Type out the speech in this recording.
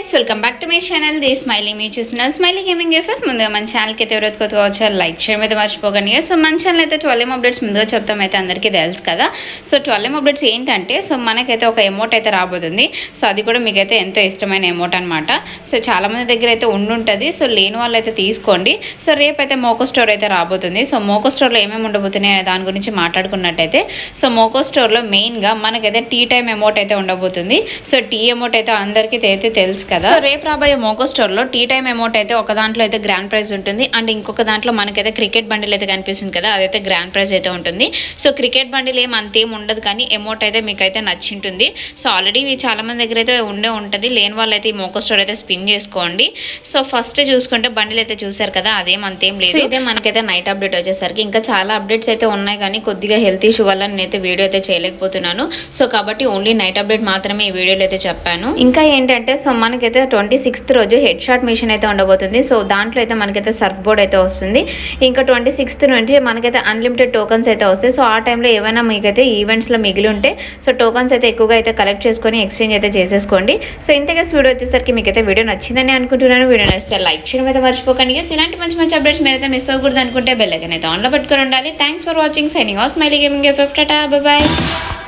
guys welcome back to my channel the smiley మీరు చూస్తున్నారు smiley gaming FF ముందుగా మన ఛానల్కి అయితే ఎవరైతే కొత్తగా వచ్చారు లైక్ చేయడం అయితే మర్చిపోకండి సో మన ఛానల్ అయితే ట్వెల్వ్ అప్డేట్స్ ముందుగా చెప్తాం అయితే అందరికీ తెలుసు కదా సో ట్వెల్వ్ అప్డేట్స్ ఏంటంటే సో మనకైతే ఒక ఎమౌంట్ అయితే రాబోతుంది సో అది కూడా మీకైతే ఎంతో ఇష్టమైన ఎమౌంట్ అనమాట సో చాలా మంది దగ్గర అయితే ఉండుంటుంది సో లేని వాళ్ళు అయితే తీసుకోండి సో రేపు అయితే మోకో స్టోర్ అయితే రాబోతుంది సో మోకో స్టోర్లో ఏమేమి ఉండబోతున్నాయి అనే దాని గురించి మాట్లాడుకున్నట్టయితే సో మోకో స్టోర్లో మెయిన్గా మనకైతే టీ టైం అమౌంట్ అయితే ఉండబోతుంది సో టీ అమౌంట్ అయితే అందరికీ అయితే తెలుసు కదా సో రేపు రాబోయే మోకో స్టోర్లో టీ టైం అమౌంట్ అయితే ఒక దాంట్లో అయితే గ్రాండ్ ప్రైజ్ ఉంటుంది అండ్ ఇంకొక దాంట్లో మనకైతే క్రికెట్ బండిల్ అయితే కనిపిస్తుంది కదా అదైతే గ్రాండ్ ప్రైజ్ అయితే ఉంటుంది సో క్రికెట్ బండిల్ ఏం అంతేం ఉండదు కానీ అమౌంట్ అయితే మీకు అయితే నచ్చింటుంది సో ఆల్రెడీ ఇవి చాలా మంది దగ్గర అయితే ఉండే ఉంటుంది లేని వాళ్ళు అయితే ఈ మోకో స్టోర్ అయితే స్పిన్ చేసుకోండి సో ఫస్ట్ చూసుకుంటే బండిల్ అయితే చూసారు కదా అదేం అంతేం లేదు సో ఇదే మనకైతే నైట్ అప్డేట్ వచ్చేసరికి ఇంకా చాలా అప్డేట్స్ అయితే ఉన్నాయి కానీ కొద్దిగా హెల్త్ ఇష్యూ వల్ల నేనైతే వీడియో అయితే చేయలేకపోతున్నాను సో కాబట్టి ఓన్లీ నైట్ అప్డేట్ మాత్రమే ఈ వీడియోలో అయితే చెప్పాను ఇంకా ఏంటంటే సో మనకైతే ట్వంటీ సిక్స్త్ రోజు హెడ్ షాట్ మిషన్ అయితే ఉండబోతుంది సో దాంట్లో అయితే మనకైతే సర్ఫ్ బోర్డ్ అయితే వస్తుంది ఇంకా ట్వంటీ సిక్స్త్ నుంచి మనకైతే అన్లిమిటెడ్ టోకన్స్ అయితే వస్తాయి సో ఆ టైంలో ఏమైనా మీకైతే ఈవెంట్స్లో మిగిలి ఉంటే సో టోకన్స్ అయితే ఎక్కువగా అయితే కలెక్ట్ చేసుకొని ఎక్స్చేంజ్ అయితే చేసేసుకోండి సో ఇంతగా వీడియో వచ్చేసరికి మీకైతే వీడియో నచ్చిందని అనుకుంటున్నాను వీడియో నచ్చితే లైక్ చేయడం అయితే మర్చిపోకండి Guys, ఇలాంటి మంచి మంచి అప్డేట్స్ మీరైతే మిస్ అవ్వకూడదు అనుకుంటే బెల్ ఐకన్ అయితే ఆన్లో పెట్టుకొని ఉండాలి thanks for watching signing off smiley gaming F tata bye